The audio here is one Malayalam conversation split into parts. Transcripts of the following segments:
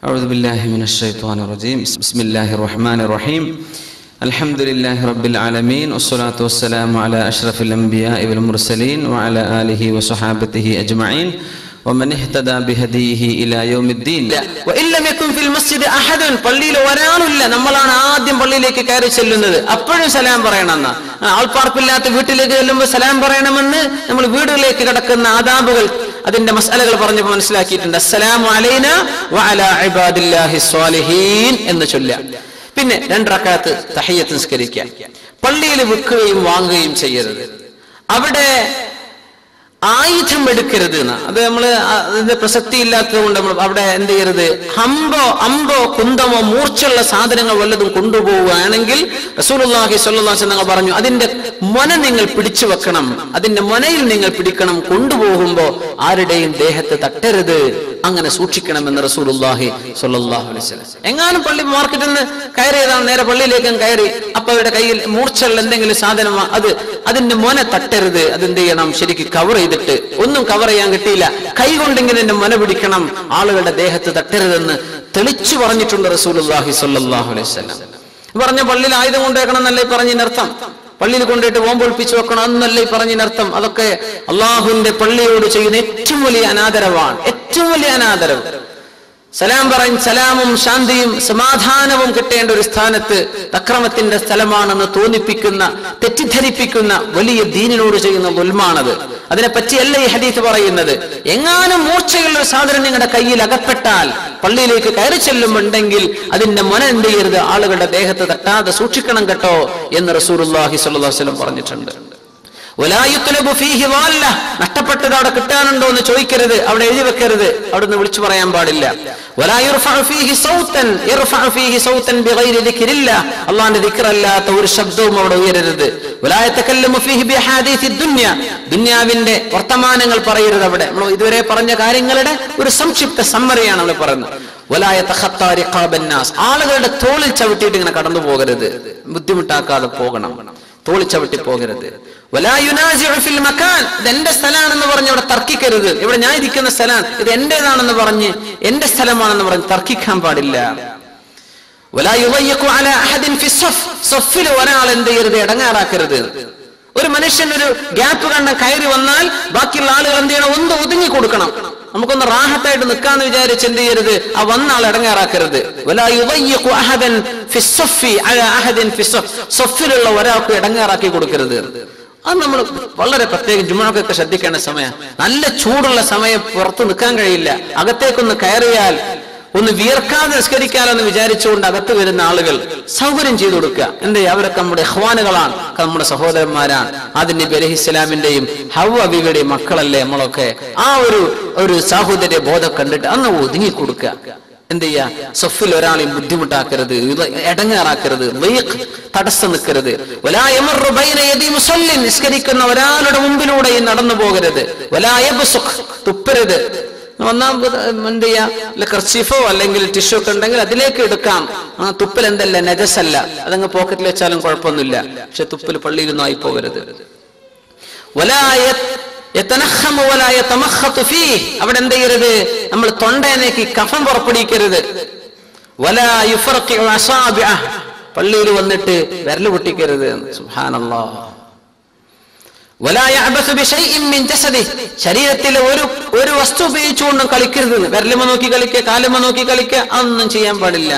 أعوذ بالله من الشيطان الرجيم بسم الله الرحمن الرحيم الحمد لله رب العالمين والصلاة والسلام على أشرف الأنبياء والمرسلين وعلى آله وصحابته أجمعين ومن اهتدى بهديه إلى يوم الدين وإن لم يكن في المسجد أحد പള്ളിയിൽ ഒരാളില്ല നമ്മളാണ് ആദ്യം പള്ളിയിലേക്ക് കയറി ചെല്ലുന്നത് അപ്പോഴും സലാം പറയണമെന്ന് ആൾപ്പാർപ്പില്ലാത്ത വീട്ടിലേക്ക് ചെല്ലുമ്പോൾ സലാം പറയണമെന്ന് നമ്മൾ വീടുകളിലേക്ക് കിടക്കുന്ന ആദാബുകൾ അതിന്റെ മസാലകൾ പറഞ്ഞപ്പോൾ മനസ്സിലാക്കിയിട്ടുണ്ട് അസ്സലാമു അലൈന വഅല ഇബാദില്ലാഹി സ്വാലിഹീൻ എന്ന് ചൊല്ലുക പിന്നെ രണ്ടറക്കാത്ത് തഹയ്യത്ത് നിസ്കരിക്കുക പള്ളിയിൽ വിൽക്കുകയും വാങ്ങുകയും ചെയ്യരുത് അവിടെ ആയുധം എടുക്കരുത് എന്ന് അത് നമ്മൾ അതിന്റെ പ്രസക്തി ഇല്ലാത്തത് കൊണ്ട് നമ്മൾ അവിടെ എന്ത് ചെയ്യരുത് അമ്പോ അമ്പോ കുന്തമോ മൂർച്ചുള്ള സാധനങ്ങൾ വല്ലതും കൊണ്ടുപോവുകയാണെങ്കിൽ റസൂലുള്ളാഹി സ്വല്ലല്ലാഹു അലൈഹി വസല്ലം പറഞ്ഞു അതിന്റെ മൊന നിങ്ങൾ പിടിച്ചു വെക്കണം അതിന്റെ മൊനയിൽ നിങ്ങൾ പിടിക്കണം കൊണ്ടുപോകുമ്പോ ആരുടെയും ദേഹത്ത് തട്ടരുത് അങ്ങനെ സൂക്ഷിക്കണമെന്ന് റസൂലുള്ളാഹി സ്വല്ലല്ലാഹു അലൈഹി വസല്ലം എങ്ങാനും പള്ളി മാർക്കറ്റിൽ നിന്ന് കയറിയതാണ് നേരെ പള്ളിയിലേക്ക് കയറി അപ്പൊ അവരുടെ കയ്യിൽ മൂർച്ചുള്ള എന്തെങ്കിലും സാധനം അത് അതിന്റെ മൊന തട്ടരുത് അതെന്ത് ചെയ്യണം ശരിക്ക് കവർ ചെയ്തിട്ട് ഒന്നും കവർ ചെയ്യാൻ കിട്ടിയില്ല കൈ കൊണ്ടെങ്കിലും എന്റെ മൊന പിടിക്കണം ആളുകളുടെ ദേഹത്ത് തട്ടരുതെന്ന് തെളിച്ചു പറഞ്ഞിട്ടുണ്ട് റസൂലുള്ളാഹി സ്വല്ലല്ലാഹു അലൈഹി വസല്ലം പറഞ്ഞ പള്ളിയിൽ ആയുധം കൊണ്ടുവെക്കണം എന്നല്ലേ പറഞ്ഞതിനർത്ഥം പള്ളിയിൽ കൊണ്ടുപോയിട്ട് ബോംബൊളിപ്പിച്ചു വെക്കണം എന്നല്ലേ പറഞ്ഞതിനർത്ഥം അതൊക്കെ അള്ളാഹുവിന്റെ പള്ളിയോട് ചെയ്യുന്ന ഏറ്റവും വലിയ അനാദരവാണ് ഏറ്റവും വലിയ അനാദരവ് സലാം പറയും സലാമും ശാന്തിയും സമാധാനവും കിട്ടേണ്ട ഒരു സ്ഥാനത്ത് തക്രമത്തിന്റെ സ്ഥലമാണെന്ന് തോന്നിപ്പിക്കുന്ന തെറ്റിദ്ധരിപ്പിക്കുന്ന വലിയ ദീനിനോട് ചെയ്യുന്ന ദുൽമാണത് അതിനെ പറ്റിയല്ല ഈ ഹദീത്ത് പറയുന്നത് എങ്ങാനും മൂർച്ചയുള്ള ഒരു സാധനം നിങ്ങളുടെ കയ്യിൽ അകപ്പെട്ടാൽ പള്ളിയിലേക്ക് കയറി ചെല്ലുമുണ്ടെങ്കിൽ അതിന്റെ മൊന എന്ത് ചെയ്യരുത് ആളുകളുടെ ദേഹത്ത് തട്ടാതെ സൂക്ഷിക്കണം കേട്ടോ എന്ന് റസൂലുള്ളാഹി സ്വല്ലല്ലാഹു അലൈഹി വസല്ലം പറഞ്ഞിട്ടുണ്ട് നഷ്ടപ്പെട്ടത് അവിടെ കിട്ടാനുണ്ടോ എന്ന് ചോദിക്കരുത് അവിടെ എഴുതി വെക്കരുത് അവിടെ നിന്ന് വിളിച്ചു പറയാൻ പാടില്ല അള്ളാന്റെ ദിക്കറല്ലാത്ത ഒരു ശബ്ദവും അവിടെ ഉയരരുത് ദുന്യാവിന്റെ വർത്തമാനങ്ങൾ പറയരുത് അവിടെ നമ്മൾ ഇതുവരെ പറഞ്ഞ കാര്യങ്ങളുടെ ഒരു സംക്ഷിപ്ത സമ്മറിയാണ് നമ്മൾ പറയുന്നത് ആളുകളുടെ തോളിൽ ചവിട്ടിയിട്ട് ഇങ്ങനെ കടന്നു പോകരുത് ബുദ്ധിമുട്ടാക്കാതെ പോകണം തോളി ചവിട്ടി പോകരുത് ഇത് എന്റെ സ്ഥലമാണെന്ന് പറഞ്ഞ് അവിടെ തർക്കിക്കരുത് ഇവിടെ ഞാൻ ഇരിക്കുന്ന സ്ഥലമാണ് ഇത് എന്റേതാണെന്ന് പറഞ്ഞ് എന്റെ സ്ഥലമാണെന്ന് പറഞ്ഞ് തർക്കിക്കാൻ പാടില്ല സൊഫിൽ ഒരാൾ എന്ത് ചെയ്യരുത് ഇടങ്ങാറാക്കരുത് ഒരു മനുഷ്യൻ ഒരു ഗ്യാപ്പ് കണ്ട കയറി വന്നാൽ ബാക്കിയുള്ള ആളുകൾ എന്ത് ചെയ്യണം ഒന്ന് ഒതുങ്ങി കൊടുക്കണം നമുക്കൊന്ന് റാഹത്തായിട്ട് നിൽക്കാന്ന് വിചാരിച്ച് എന്ത് ചെയ്യരുത് ആ വന്ന ആൾ ഇടങ്ങാറാക്കരുത് സൊഫിലുള്ള ഒരാൾക്ക് ഇടങ്ങാറാക്കി കൊടുക്കരുത് അത് നമ്മൾ വളരെ പ്രത്യേകം ജുമാക്കൊക്കെ ശ്രദ്ധിക്കേണ്ട സമയം നല്ല ചൂടുള്ള സമയം പുറത്ത് നിൽക്കാൻ കഴിയില്ല അകത്തേക്കൊന്ന് കയറിയാൽ ഒന്ന് വിയർക്കാതെ നിസ്കരിക്കാമെന്ന് വിചാരിച്ചുകൊണ്ട് അകത്ത് വരുന്ന ആളുകൾ സൗകര്യം ചെയ്തു കൊടുക്കുക എന്തേ അവരൊക്കെ നമ്മുടെ ഹ്വാനുകളാണ് നമ്മുടെ സഹോദരന്മാരാണ് ആദ്യ നബി അലഹി ഇസ്ലാമിന്റെയും ഹവ അബിയുടെയും മക്കളല്ലേ നമ്മളൊക്കെ ആ ഒരു ഒരു സാഹോദര്യ ബോധം കണ്ടിട്ട് അന്ന് ഒതുങ്ങി കൊടുക്കുക എന്ത് ചെയ്യാ സൊഫിൽ ഒരാളെയും ബുദ്ധിമുട്ടാക്കരുത് ഇടങ്ങാറാക്കരുത് തടസ്സം നിൽക്കരുത് നിസ്കരിക്കുന്ന ഒരാളുടെ മുമ്പിലൂടെ നടന്നു പോകരുത് തുപ്പരുത് ഒന്നാം എന്ത് ചെയ്യാ കർച്ചീഫോ അല്ലെങ്കിൽ ടിഷ്യൂ ഒക്കെ ഉണ്ടെങ്കിൽ അതിലേക്ക് എടുക്കാം ആ തുപ്പൽ എന്തല്ല നജസല്ല അതങ്ങ് പോക്കറ്റിൽ വെച്ചാലും കുഴപ്പമൊന്നുമില്ല പക്ഷെ തുപ്പൽ പള്ളിയിലൊന്നും ആയി പോകരുത് അവിടെ എന്ത് ചെയ്യരുത് നമ്മൾ തൊണ്ടേനേക്ക് കഫം പുറപ്പെടുവിക്കരുത് പള്ളിയിൽ വന്നിട്ട് വിരല് പൊട്ടിക്കരുത് സുഹാനല്ലാ ശരീരത്തിലെ ഒരു ഒരു വസ്തു ഉപയോഗിച്ചുകൊണ്ടും കളിക്കരുത് വിരലുമ നോക്കി കളിക്കുക കാലുമ നോക്കി കളിക്കുക അതൊന്നും ചെയ്യാൻ പാടില്ല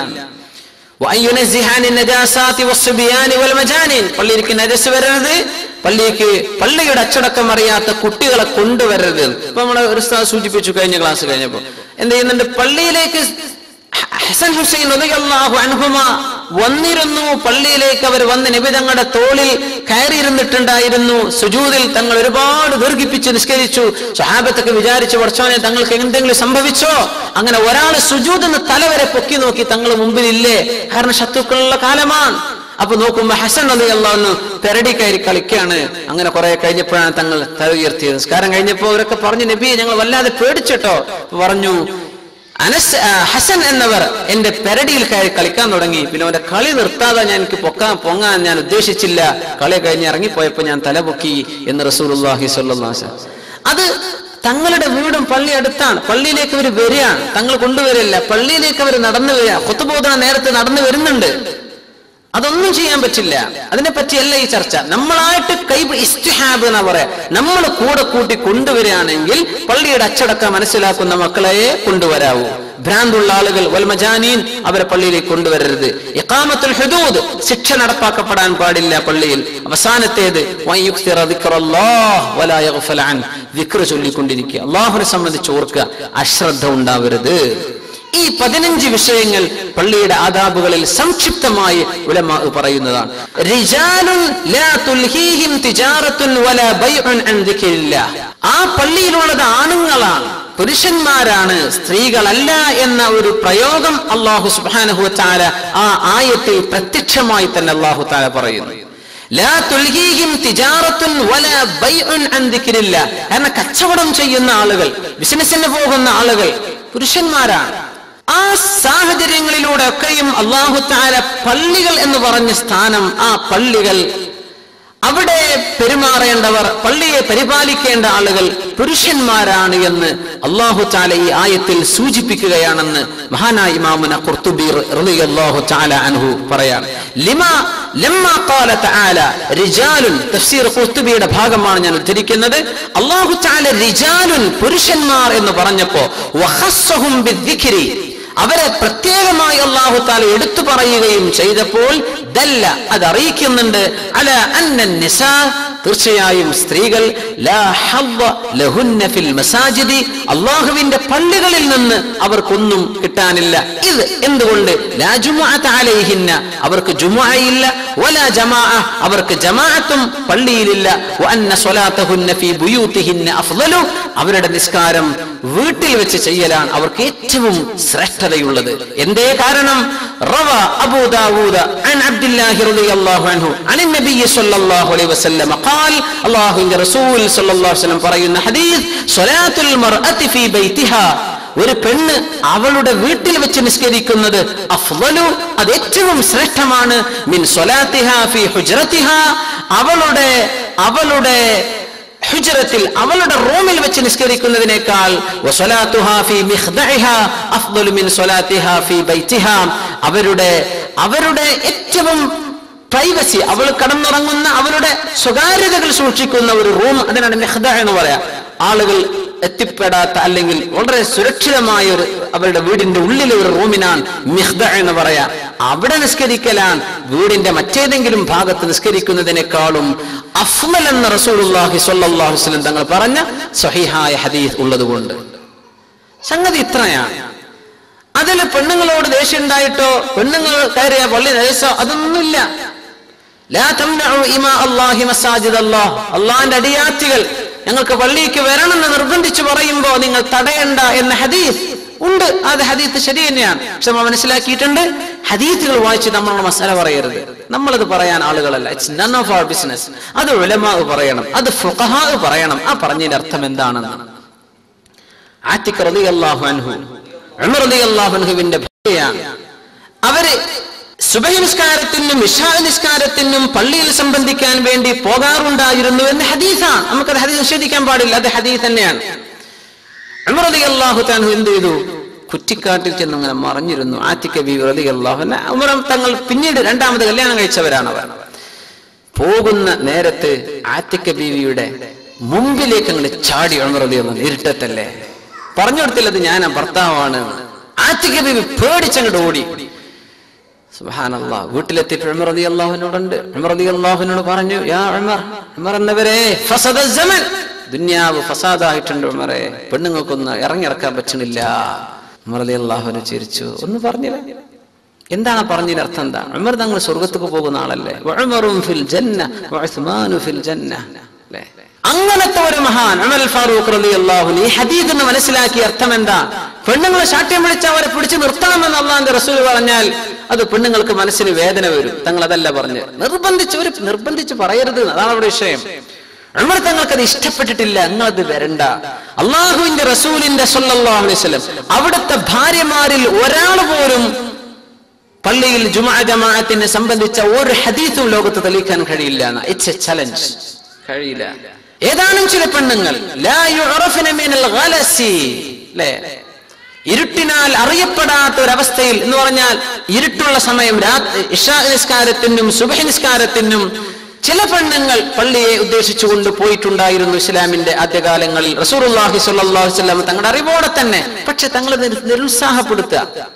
പള്ളിയിലേക്ക് നജസ് വരരുത് പള്ളിക്ക് പള്ളിയുടെ അച്ചടക്കം അറിയാത്ത കുട്ടികളെ കൊണ്ടുവരരുത് ഇപ്പൊ നമ്മളെ ഒരു സൂചിപ്പിച്ചു കഴിഞ്ഞ ക്ലാസ് കഴിഞ്ഞപ്പോ എന്ത് ചെയ്യുന്നുണ്ട് പള്ളിയിലേക്ക് ഹസൻ ഹുസൈൻ അൻഹുമ വന്നിരുന്നു പള്ളിയിലേക്ക് അവർ വന്ന് നബി തങ്ങളുടെ തോളിൽ കയറിയിരുന്നിട്ടുണ്ടായിരുന്നു സുജൂതിൽ തങ്ങൾ ഒരുപാട് ദീർഘിപ്പിച്ച് നിഷ്കരിച്ചു സ്വഹാബത്തൊക്കെ വിചാരിച്ചു വർഷോനെ തങ്ങൾക്ക് എന്തെങ്കിലും സംഭവിച്ചോ അങ്ങനെ ഒരാൾ സുജൂതെന്ന് തലവരെ പൊക്കി നോക്കി തങ്ങൾ മുമ്പിലില്ലേ കാരണം ശത്രുക്കളുള്ള കാലമാണ് അപ്പൊ നോക്കുമ്പോ ഹസൻ അലി അള്ളാഹു പെരടി കയറി കളിക്കാണ് അങ്ങനെ കുറെ കഴിഞ്ഞപ്പോഴാണ് തങ്ങൾ തല ഉയർത്തിയത് നിസ്കാരം കഴിഞ്ഞപ്പോ അവരൊക്കെ പറഞ്ഞു നബി ഞങ്ങൾ വല്ലാതെ പേടിച്ചിട്ടോ പറഞ്ഞു അനസ് ഹസൻ എന്നവർ എന്റെ പെരടിയിൽ കയറി കളിക്കാൻ തുടങ്ങി പിന്നെ അവന്റെ കളി നിർത്താതെ ഞാൻ എനിക്ക് പൊക്കാൻ പൊങ്ങാൻ ഞാൻ ഉദ്ദേശിച്ചില്ല കളി കഴിഞ്ഞ് ഇറങ്ങിപ്പോയപ്പോ ഞാൻ തല പൊക്കി എന്ന് റസൂലുള്ളാഹി സ്വല്ലല്ലാഹു അലൈഹി വസല്ലം അത് തങ്ങളുടെ വീടും പള്ളി അടുത്താണ് പള്ളിയിലേക്ക് അവർ വരികയാണ് തങ്ങൾ കൊണ്ടുവരില്ല പള്ളിയിലേക്ക് അവർ നടന്നു വരിക കൊത്തുബോധന നേരത്തെ നടന്നു വരുന്നുണ്ട് അതൊന്നും ചെയ്യാൻ പറ്റില്ല അതിനെ പറ്റിയല്ല ഈ ചർച്ച നമ്മളായിട്ട് കൈ ഇസ്തിഹാബ് എന്നാ പറയാ നമ്മൾ കൂടെ കൂട്ടി കൊണ്ടുവരികയാണെങ്കിൽ പള്ളിയുടെ അച്ചടക്കം മനസ്സിലാക്കുന്ന മക്കളെ കൊണ്ടുവരാവൂ ഭ്രാന്തുള്ള ആളുകൾ വൽമജാനീൻ അവരെ പള്ളിയിലേക്ക് കൊണ്ടുവരരുത് ഇഖാമത്തുൽ ഹുദൂദ് ശിക്ഷ നടപ്പാക്കപ്പെടാൻ പാടില്ല പള്ളിയിൽ അവസാനത്തേത് വയ്യുക്തിറ ദിക്റല്ലാഹ് വലാ യഗ്ഫൽ അൻ. ദിക്ർ ചൊല്ലിക്കൊണ്ടിരിക്കുക അള്ളാഹുനെ സംബന്ധിച്ച് ഓർക്കുക അശ്രദ്ധ ഉണ്ടാവരുത് ഈ പതിനഞ്ച് വിഷയങ്ങൾ പള്ളിയുടെ ആദാബുകളിൽ സംക്ഷിപ്തമായി ഉലമാ പറയുന്നതാണ് റിജാലുൻ ലാ തുൽഹീഹിം തിജാറത്തുൻ വലാ ബൈഉൻ അൻ ദിക്രില്ലാഹ്. ആ പള്ളിയിലുള്ളത് ആണുങ്ങളാണ് പുരുഷന്മാരാണ് സ്ത്രീകളല്ല എന്ന ഒരു പ്രയോഗം അള്ളാഹു സുബ്ഹാനഹു വതആല ആ ആയത്തിൽ പ്രത്യക്ഷമായി തന്നെ അള്ളാഹു താല പറയുന്നു ലാ തുൽഹീഹിം തിജാറത്തുൻ വലാ ബൈഉൻ അൻ ദിക്രില്ലാഹ്. കാരണം കച്ചവടം ചെയ്യുന്ന ആളുകൾ ബിസിനസ്സിന് പോകുന്ന ആളുകൾ പുരുഷന്മാരാണ് ആ സാഹചര്യങ്ങളിലൂടെ ഒക്കെയും അള്ളാഹു താല പള്ളികൾ എന്ന് പറഞ്ഞ സ്ഥാനം ആ പള്ളികൾ അവിടെ പെരുമാറേണ്ടവർ പള്ളിയെ പരിപാലിക്കേണ്ട ആളുകൾ പുരുഷന്മാരാണ് എന്ന് അള്ളാഹു ചാല ഈ ആയത്തിൽ സൂചിപ്പിക്കുകയാണെന്ന് മഹാനായ ഇമാമുന ഖുർത്തുബി റളിയല്ലാഹു തആല അൻഹു പറയാണ് ലിമ ലമ്മ ഖാല തആല റിജാലുൻ തഫ്സീർ ഖുർത്തുബിയുടെ ഭാഗമാണ് ഞാൻ ഉദ്ധരിക്കുന്നത് അള്ളാഹു തആല റിജാലുൻ പുരുഷന്മാർ എന്ന് പറഞ്ഞപ്പോ വഖസ്സഹും ബിദ്ദിക്രി അവരെ പ്രത്യേകമായി അള്ളാഹു താല എടുത്തു പറയുകയും ചെയ്തപ്പോൾ ദല്ല അത് അറിയിക്കുന്നുണ്ട് അല അന്ന നിസാ തീർച്ചയായും സ്ത്രീകൾ ലാ ഹവ്വ ലഹുന്ന ഫിൽ മസാജിദി അള്ളാഹുവിന്റെ പള്ളികളിൽ നിന്ന് അവർക്കൊന്നും കിട്ടാനില്ല ഇത് എന്തുകൊണ്ട് ലാ ജുമുഅത അലൈഹിന്ന അവർക്ക് ജുമുഅയില്ല വലാ ജമാഅ അവർക്ക് ജമാഅത്തും പള്ളിയിലില്ല വഅന്ന സ്വലാത്തഹുന്ന ഫീ ബുയൂതിഹിന്ന അഫ്ളലു അവരുടെ നിസ്കാരം വീട്ടിൽ വെച്ച് ചെയ്യലാണ് അവർക്ക് ഏറ്റവും ശ്രേഷ്ഠതയുള്ളത് എന്തേ കാരണം റവ അബൂ ദാവൂദ അൻ അബ്ദുല്ലാഹി റളിയല്ലാഹു അൻഹു അൻ നബി സ്വല്ലല്ലാഹു അലൈഹി വസല്ലം ഖാൽ അല്ലാഹുവിന്റെ റസൂൽ സ്വല്ലല്ലാഹു അലൈഹി വസല്ലം പറയുന്ന ഹദീസ് സ്വലാത്തുൽ മർഅത്തി ഫീ ബൈതിഹാ ഒരു പെണ്ണ് അവളുടെ വീട്ടിൽ വെച്ച് നിസ്കരിക്കുന്നത് അഫ്ളലു അത് ഏറ്റവും ശ്രേഷ്ഠമാണ് മിൻ സ്വലാത്തിഹാ ഫീ ഹുജ്റത്തിഹാ അവളുടെ അവളുടെ ഹുജറത്തിൽ അവളുടെ റൂമിൽ വെച്ച് നിസ്കരിക്കുന്നതിനേക്കാൾ വസ്വലാത്തുഹാ ഫീ മിഖ്ദഇഹാ അഫ്ദലു മിൻ സ്വലാത്തിഹാ ഫീ ബൈതിഹാ അവരുടെ അവരുടെ ഏറ്റവും പ്രൈവസി അവൾ കടന്നുറങ്ങുന്ന അവരുടെ സ്വകാര്യതകൾ സൂക്ഷിക്കുന്ന ഒരു റൂം അതിനാണ് മെഹ്ദ എന്ന് പറയാ ആളുകൾ എത്തിപ്പെടാത്ത അല്ലെങ്കിൽ വളരെ സുരക്ഷിതമായ ഒരു അവരുടെ വീടിന്റെ ഉള്ളിലെ ഒരു റൂമിനാണ് മിഹ്ദ എന്ന് പറയാ അവിടെ നിസ്കരിക്കലാൻ വീടിന്റെ മറ്റേതെങ്കിലും ഭാഗത്ത് നിസ്കരിക്കുന്നതിനേക്കാളും അഫ്മൽ എന്ന റസൂലുള്ളാഹി സ്വല്ലല്ലാഹു അലൈഹി വസല്ലം തങ്ങൾ പറഞ്ഞ സ്വഹീഹായ ഹദീസ് ഉള്ളതുകൊണ്ട് സംഗതി ഇത്രയാണ് അതിൽ പെണ്ണുങ്ങളോട് ദേഷ്യം ഉണ്ടായിട്ടോ പെണ്ണുങ്ങൾ കയറിയ പള്ളി നയസോ അതൊന്നുമില്ല ലാ തംനഉ ഇമാ അല്ലാഹി മസാജിദ് അല്ലാഹ് അള്ളാഹിന്റെ അടിയാത്തികൾ ഞങ്ങൾക്ക് പള്ളിക്ക് വരണമെന്ന് നിർബന്ധിച്ചു പറയുമ്പോ നിങ്ങൾ തടയണ്ട എന്ന ഹദീസ് ഉണ്ട് അത് ഹദീത്ത് ശരി തന്നെയാണ് പക്ഷെ നമ്മൾ മനസ്സിലാക്കിയിട്ടുണ്ട് ഹദീത്തുകൾ വായിച്ച് നമ്മളോട് മസാല പറയരുത് നമ്മളത് പറയാൻ ആളുകളല്ല it's none of our business അത് ഉലമാ പറയണം അത് ഫുഖഹാ പറയണം ആ പറഞ്ഞതിന്റെ അർത്ഥം എന്താണെന്നാണ് ആറ്റിക് റളിയല്ലാഹു അൻഹു ഉമർ റളിയല്ലാഹു അൻഹുവിന്റെ ഭാര്യയാണ് അവര് സുബഹി നിസ്കാരത്തിനും ഇഷാ നിസ്കാരത്തിനും പള്ളിയിൽ സംബന്ധിക്കാൻ വേണ്ടി പോകാറുണ്ടായിരുന്നു എന്ന് ഹദീസാണ് നമുക്കത് ഹദീസ് നിഷേധിക്കാൻ പാടില്ല അത് ഹദീസ് തന്നെയാണ് ഉമർ റളിയല്ലാഹു തആല എന്ത് ചെയ്തു കുറ്റിക്കാട്ടിൽ ചെന്ന് അങ്ങനെ മറിഞ്ഞിരുന്നു ആറ്റിക്ക ബി റളിയല്ലാഹു അൻഹ ഉമർ തങ്ങൾ പിന്നീട് രണ്ടാമത് കല്യാണം കഴിച്ചവരാണ് അവർ പോകുന്ന നേരത്ത് ആറ്റിക്ക ബീവിയുടെ മുമ്പിലേക്ക് അങ്ങോട്ട് ചാടി ഉണർന്നു ഇരുട്ടത്തല്ലേ പറഞ്ഞു കൊടുത്തില്ലത് ഞാൻ ഭർത്താവാണ് ആറ്റിക്ക ബീവി പേടിച്ചങ്ങോട്ട് ഓടി സുബാനല്ല വീട്ടിലെത്തിയിട്ട് ഉമർ റതി അള്ളാഹുവിനോടുണ്ട് ഉമർ റതി അള്ളാഹുവിനോട് പറഞ്ഞു യാ ഉമർ ഉമർ എന്നവരെ ഫസദ സമൻ ദുന്യാവ് ഫസാദായിട്ടുണ്ട് ഉമറെ പെണ്ണുങ്ങൾക്കൊന്ന് ഇറങ്ങിയിറക്കാൻ പറ്റണില്ല ഉമർ റതി അള്ളാഹുവിനെ ചിരിച്ചു ഒന്ന് പറഞ്ഞില്ല എന്താണ് പറഞ്ഞതിന്റെ അർത്ഥം എന്താ ഉമർ തങ്ങൾ സ്വർഗത്തേക്ക് പോകുന്ന ആളല്ലേ ഉമറും ഫിൽ ജന്ന ഉസ്മാനു ഫിൽ ജന്ന അല്ലേ അങ്ങനത്തെ ഒരു മഹാൻ ഉമർ ഫാറൂഖ് റളിയല്ലാഹു അൻഹു ഈ ഹദീസ് എന്ന് മനസ്സിലാക്കിയ അർത്ഥം എന്താ പെണ്ണുങ്ങളെ ശാഠ്യം വിളിച്ച് അവരെ പിടിച്ച് നിർത്തണമെന്ന് അള്ളാന്റെ റസൂൽ പറഞ്ഞാൽ അത് പെണ്ണുങ്ങൾക്ക് മനസ്സിന് വേദന വരും തങ്ങൾ അതല്ല പറഞ്ഞ് നിർബന്ധിച്ച് ഒരു നിർബന്ധിച്ച് പറയരുത് അതാണ് അവിടെ വിഷയം ഉമർ തങ്ങൾക്ക് അത് ഇഷ്ടപ്പെട്ടിട്ടില്ല നിങ്ങളത് വരണ്ട അള്ളാഹുവിന്റെ റസൂലിന്റെ സല്ലല്ലാഹു അലൈഹി വസല്ലം അവിടുത്തെ ഭാര്യമാരിൽ ഒരാൾ പോലും പള്ളിയിൽ ജുമാ ജമാഅത്തിനെ സംബന്ധിച്ച ഒരു ഹദീസും ലോകത്ത് തെളിയിക്കാൻ കഴിയില്ല ഇറ്റ്സ് എ ചലഞ്ച് കഴിയില്ല ഏതാനും ചില പെണ്ണുങ്ങൾ ലാ യുഅറഫ്ന മിനൽ ഗലസി ല്ലേ ഇരുട്ടിനാൽ അറിയപ്പെടാത്ത ഒരവസ്ഥയിൽ എന്ന് പറഞ്ഞാൽ ഇരുട്ടുള്ള സമയം രാത്രി ഇഷാ നിസ്കാരത്തിനും സുബഹ നിസ്കാരത്തിനും ചില പെണ്ണുങ്ങൾ പള്ളിയെ ഉദ്ദേശിച്ചുകൊണ്ട് പോയിട്ടുണ്ടായിരുന്നു ഇസ്ലാമിന്റെ ആദ്യകാലങ്ങളിൽ റസൂറുല്ലാഹി സ്വല്ലല്ലാഹു അലൈഹി വസല്ലം തങ്ങളുടെ അറിവോടെ തന്നെ പക്ഷെ തങ്ങൾ നിരുത്സാഹപ്പെടുത്തുക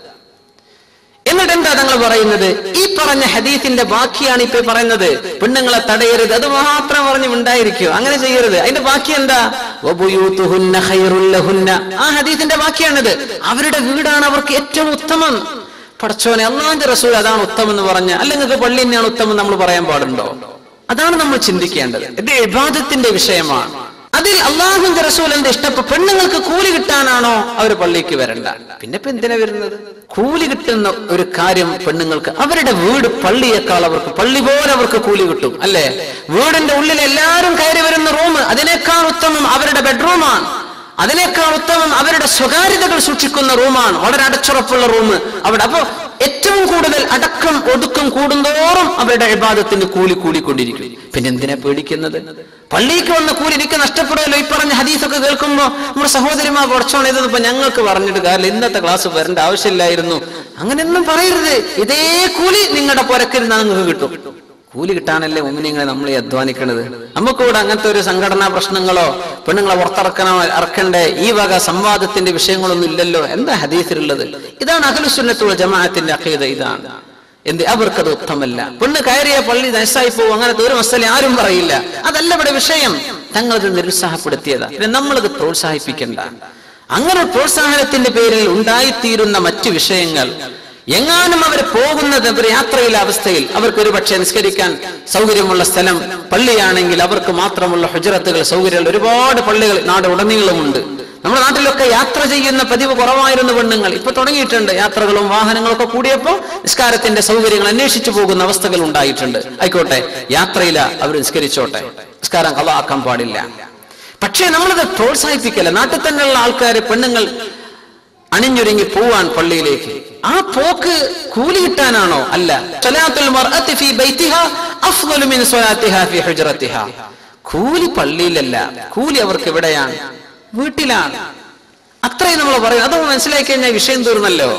എന്നിട്ട് എന്താ തങ്ങൾ പറയുന്നത് ഈ പറഞ്ഞ ഹദീസിന്റെ ബാക്കിയാണ് ഇപ്പൊ ഈ പറയുന്നത് പെണ്ണുങ്ങളെ തടയരുത് അത് മാത്രം പറഞ്ഞ് ഉണ്ടായിരിക്കും അങ്ങനെ ചെയ്യരുത് അതിന്റെ ബാക്കി എന്താ വബുയൂതുഹുന്ന ഖൈറുൽ ലഹുന്ന. ആ ഹദീസിന്റെ ബാക്കിയാണിത് അവരുടെ വീടാണ് അവർക്ക് ഏറ്റവും ഉത്തമം പടച്ചോനെ അള്ളാന്റെ റസൂൽ അതാണ് ഉത്തമം എന്ന് പറഞ്ഞ അല്ലെങ്കിൽ പള്ളി തന്നെയാണ് ഉത്തമം നമ്മൾ പറയാൻ പാടുണ്ടോ അതാണ് നമ്മൾ ചിന്തിക്കേണ്ടത് ഇത് ഇബാദത്തിന്റെ വിഷയമാണ് അതിൽ അള്ളാഹുന്റെ റസൂലിന്റെ ഇഷ്ടപ്പെട്ട പെണ്ണുങ്ങൾക്ക് കൂലി കിട്ടാനാണോ അവർ പള്ളിക്ക് വരണ്ട പിന്നെ ഇപ്പൊ എന്തിനാ വരുന്നത് കൂലി കിട്ടുന്ന ഒരു കാര്യം പെണ്ണുങ്ങൾക്ക് അവരുടെ വീട് പള്ളിയേക്കാൾ അവർക്ക് പള്ളി പോലെ അവർക്ക് കൂലി കിട്ടും അല്ലേ വീടിന്റെ ഉള്ളിൽ എല്ലാവരും കയറി വരുന്ന റൂം അതിനേക്കാൾ ഉത്തമം അവരുടെ ബെഡ്റൂമാണ് അതിനേക്കാൾ ഉത്തമം അവരുടെ സ്വകാര്യതകൾ സൂക്ഷിക്കുന്ന റൂമാണ് വളരെ അടച്ചുറപ്പുള്ള റൂം അവിടെ അപ്പോ ഏറ്റവും കൂടുതൽ അടക്കം ഒതുക്കം കൂടുന്തോറും അവരുടെ ഇബാദത്തിന് കൂലി കൂടിക്കൊണ്ടിരിക്കും പിന്നെ എന്തിനാ പേടിക്കുന്നത് പള്ളിക്ക് വന്ന കൂലി എനിക്ക് നഷ്ടപ്പെടുമല്ലോ ഈ പറഞ്ഞ ഹദീസൊക്കെ കേൾക്കുമ്പോ നമ്മുടെ സഹോദരിമാർ കുറച്ചോണം ഇതൊന്നും ഞങ്ങൾക്ക് പറഞ്ഞിട്ട് കാര്യമില്ല ഇന്നത്തെ ക്ലാസ് വരേണ്ട ആവശ്യമില്ലായിരുന്നു അങ്ങനെയൊന്നും പറയരുത് ഇതേ കൂലി നിങ്ങളുടെ പുരക്കിരുന്ന നിങ്ങൾക്ക് കിട്ടും കൂലി കിട്ടാനല്ലേ ഉമ്മിനിങ്ങളെ നമ്മൾ ഈ അധ്വാനിക്കണത് നമുക്കിവിടെ അങ്ങനത്തെ ഒരു സംഘടനാ പ്രശ്നങ്ങളോ പെണ്ണുങ്ങളെ പുറത്തിറക്കണോ ഇറക്കണ്ടേ ഈ വക സംവാദത്തിന്റെ വിഷയങ്ങളൊന്നും ഇല്ലല്ലോ എന്താ ഹദീസിലുള്ളത് ഇതാണ് അഖിലുസുന്നത്തുള്ള ജമാഅത്തിന്റെ അഖീദ ഇതാണ് എന്ത് അവർക്കത് ഉത്തമല്ല പെണ്ണ് കയറിയ പള്ളി നൈസായി പോകും അങ്ങനത്തെ ഒരു മസല ആരും പറയില്ല അതല്ല ഇവിടെ വിഷയം തങ്ങളത് നിരുത്സാഹപ്പെടുത്തിയതാ പിന്നെ നമ്മളത് പ്രോത്സാഹിപ്പിക്കണ്ട അങ്ങനെ പ്രോത്സാഹനത്തിന്റെ പേരിൽ ഉണ്ടായിത്തീരുന്ന മറ്റു വിഷയങ്ങൾ എങ്ങാനും അവർ പോകുന്നത് അവർ യാത്രയിലെ അവസ്ഥയിൽ അവർക്ക് ഒരു പക്ഷേ നിസ്കരിക്കാൻ സൗകര്യമുള്ള സ്ഥലം പള്ളിയാണെങ്കിൽ അവർക്ക് മാത്രമുള്ള ഹുജറത്തുകൾ സൗകര്യമുള്ള ഒരുപാട് പള്ളികൾ നാട് ഉടനീളമുണ്ട് നമ്മുടെ നാട്ടിലൊക്കെ യാത്ര ചെയ്യുന്ന പതിവ് കുറവായിരുന്നു പെണ്ണുങ്ങൾ ഇപ്പൊ തുടങ്ങിയിട്ടുണ്ട് യാത്രകളും വാഹനങ്ങളും ഒക്കെ കൂടിയപ്പോൾ നിസ്കാരത്തിന്റെ സൗകര്യങ്ങൾ അന്വേഷിച്ചു പോകുന്ന അവസ്ഥകൾ ഉണ്ടായിട്ടുണ്ട് ആയിക്കോട്ടെ യാത്രയില അവർ നിസ്കരിച്ചോട്ടെ നിസ്കാരം കളാക്കാൻ പാടില്ല പക്ഷേ നമ്മളത് പ്രോത്സാഹിപ്പിക്കല്ല നാട്ടിൽ തന്നെയുള്ള ആൾക്കാർ പെണ്ണുങ്ങൾ അണിഞ്ഞൊരുങ്ങി പോവാൻ പള്ളിയിലേക്ക് ആ പോക്ക് കൂലി കിട്ടാനാണോ അല്ല സ്വലാത്തുൽ മർഅത്തി ഫീ ബൈതിഹാ അഫ്ളലു മിൻ സ്വലാത്തിഹാ ഫീ ഹുജ്റത്തിഹാ കൂലി പള്ളിയിലല്ല കൂലി അവർക്ക് എവിടെയാണ് വീട്ടിലാണ് അത്രയും നമ്മൾ പറയും അത് മനസ്സിലാക്കി കഴിഞ്ഞാൽ വിഷയം തീർന്നല്ലോ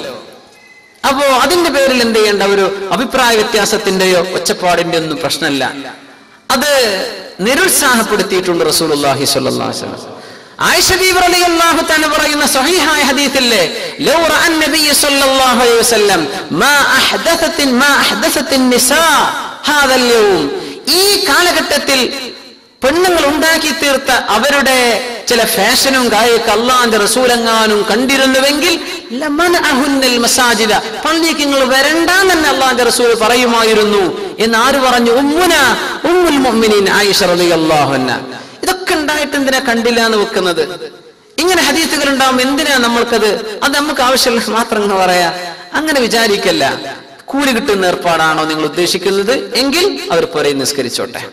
അപ്പോ അതിന്റെ പേരിൽ എന്ത് ചെയ്യേണ്ട ഒരു അഭിപ്രായ വ്യത്യാസത്തിന്റെയോ ഒച്ചപ്പാടിന്റെ ഒന്നും പ്രശ്നമല്ല അത് നിരുത്സാഹപ്പെടുത്തിയിട്ടുണ്ട് റസൂലുള്ളാഹി സ്വല്ലല്ലാഹു അലൈഹി വസല്ലം ആയിഷ ബീബി റളിയല്ലാഹു തആല പറയുന്ന സ്വഹീഹായ ഹദീസില്ലേ ലൗ റഅ നബി സ്വല്ലല്ലാഹു അലൈഹി വസല്ലം മാ അഹ്ദസത്തിൻ മാ അഹ്ദസത്തിൻ നിസാ ഹാദൽ യൗം ഈ കാലഘട്ടത്തിൽ പെണ്ണുങ്ങൾ ഉണ്ടാക്കി തീർത്ത അവരുടെ ചില ഫാഷനും കായൊക്കെ അള്ളാന്റെ റസൂലെങ്ങാനും കണ്ടിരുന്നുവെങ്കിൽ ലമനഅഹുന്നൽ മസാജിദ പള്ളിക്ക് നിങ്ങൾ വരണ്ടാന്ന് തന്നെ അള്ളാന്റെ റസൂൽ പറയുമായിരുന്നു എന്ന് ആര് പറഞ്ഞു ഉമ്മുന ഉമ്മുൽ മുഅ്മിനീൻ ആയിഷ റളിയല്ലാഹു അൻഹ ഇതൊക്കെ ഉണ്ടായിട്ട് എന്തിനാ കണ്ടില്ല എന്ന് വെക്കുന്നത് ഇങ്ങനെ ഹദീസുകൾ ഉണ്ടാവും എന്തിനാ നമ്മൾക്കത് അത് നമുക്ക് ആവശ്യമുള്ള മാത്രം എന്ന് പറയാ അങ്ങനെ വിചാരിക്കല്ല കൂലി കിട്ടുന്ന ഏർപ്പാടാണോ നിങ്ങൾ ഉദ്ദേശിക്കുന്നത് എങ്കിൽ അവർ പുറയിൽ നിസ്കരിച്ചോട്ടെ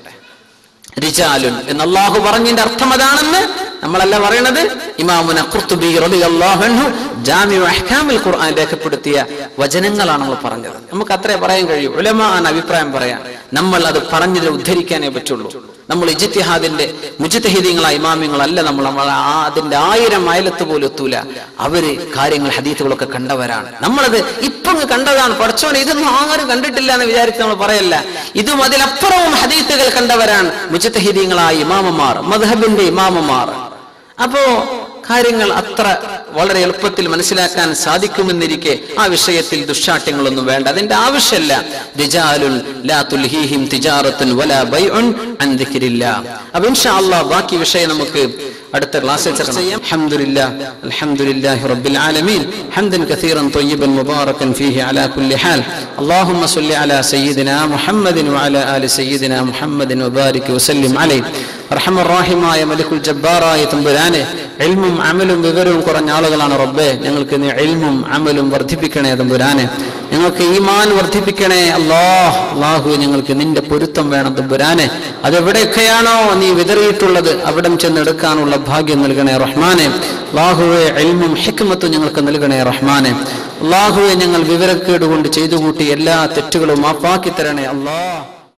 റിജാലുൻ എന്ന് അള്ളാഹു പറഞ്ഞതിന്റെ അർത്ഥം അതാണെന്ന് നമ്മളല്ല പറയണത് ഇമാമുന ഖുർത്തുബി റളിയല്ലാഹു അൻഹു ജാമിഉ അഹ്കാമിൽ ഖുർആൻ രേഖപ്പെടുത്തിയ വചനങ്ങളാണ് നമ്മൾ പറഞ്ഞത് നമുക്ക് അത്രേ പറയാൻ കഴിയൂ ഉലമ ആണ് അഭിപ്രായം പറയാം നമ്മൾ അത് പറഞ്ഞതിൽ ഉദ്ധരിക്കാനേ പറ്റുള്ളൂ നമ്മൾ ഇജിത്തിഹാദിന്റെ മുജിത്തഹിദീങ്ങളായ ഇമാമിങ്ങളല്ല നമ്മൾ നമ്മൾ ആ അതിന്റെ ആയിരം അയലത്ത് പോലും എത്തൂല അവര് കാര്യങ്ങൾ ഹദീത്തുകളൊക്കെ കണ്ടവരാണ് നമ്മളത് ഇപ്പൊ അങ്ങ് കണ്ടതാണ് പഠിച്ചോനെ ഇതൊന്നും ആരും കണ്ടിട്ടില്ല എന്ന് വിചാരിച്ച് നമ്മൾ പറയല്ല ഇതും അതിലപ്പുറവും ഹദീത്തുകൾ കണ്ടവരാണ് മുജിത്തഹിദീങ്ങളായ ഇമാമമാർ മദ്ഹബിന്റെ ഇമാമമാർ അപ്പോ കാര്യങ്ങൾ അത്ര വളരെ എളുപ്പത്തിൽ മനസ്സിലാക്കാൻ സാധിക്കുമെന്നിരിക്കെ ആ വിഷയത്തിൽ ദുഷ്ടാട്യങ്ങളൊന്നും വേണ്ട അതിന്റെ ആവശ്യമല്ല റിജാലുൻ ലാ തുൽഹീഹിം തിജാറത്തുൻ വലാ ബൈഉൻ അൻ ദിക്രില്ലാ അപ്പൊ ഇൻഷാ അല്ലാഹ് ബാക്കി വിഷയം നമുക്ക് അടുത്ത ക്ലാസ്സിൽ ചർച്ച ചെയ്യാം അൽഹംദുലില്ലാ അൽഹംദുലില്ലാഹി റബ്ബിൽ ആലമീൻ ഹംദൻ കസീറൻ طيبا مباركا فيه على كل حال اللهم صل على سيدنا محمد وعلى آل سيدنا محمد وبارك وسلم عليه റഹ്മർ റാഹിമായ മലിക്കുൽ ജബ്ബാറായ തമ്പുരാനെ എൽമും അമലും വിവരവും കുറഞ്ഞ ആളുകളാണ് റബ്ബേ ഞങ്ങൾക്ക് നീ എൽമും അമലും വർദ്ധിപ്പിക്കണേ തമ്പുരാനെ ഞങ്ങൾക്ക് ഈമാൻ വർദ്ധിപ്പിക്കണേ അല്ലാഹ് അള്ളാഹു ഞങ്ങൾക്ക് നിന്റെ പൊരുത്തം വേണം തമ്പുരാനെ അതെവിടെയൊക്കെയാണോ നീ വിതറിയിട്ടുള്ളത് അവിടം ചെന്നെടുക്കാനുള്ള ഭാഗ്യം നൽകണേ റഹ്മാനെ അള്ളാഹുവെ എൽമും ഹിക്മത്തും ഞങ്ങൾക്ക് നൽകണേ റഹ്മാനെ അള്ളാഹുവെ ഞങ്ങൾ വിവരക്കേട് കൊണ്ട് ചെയ്തു കൂട്ടി എല്ലാ തെറ്റുകളും മാപ്പാക്കി തരണേ അല്ലാഹ്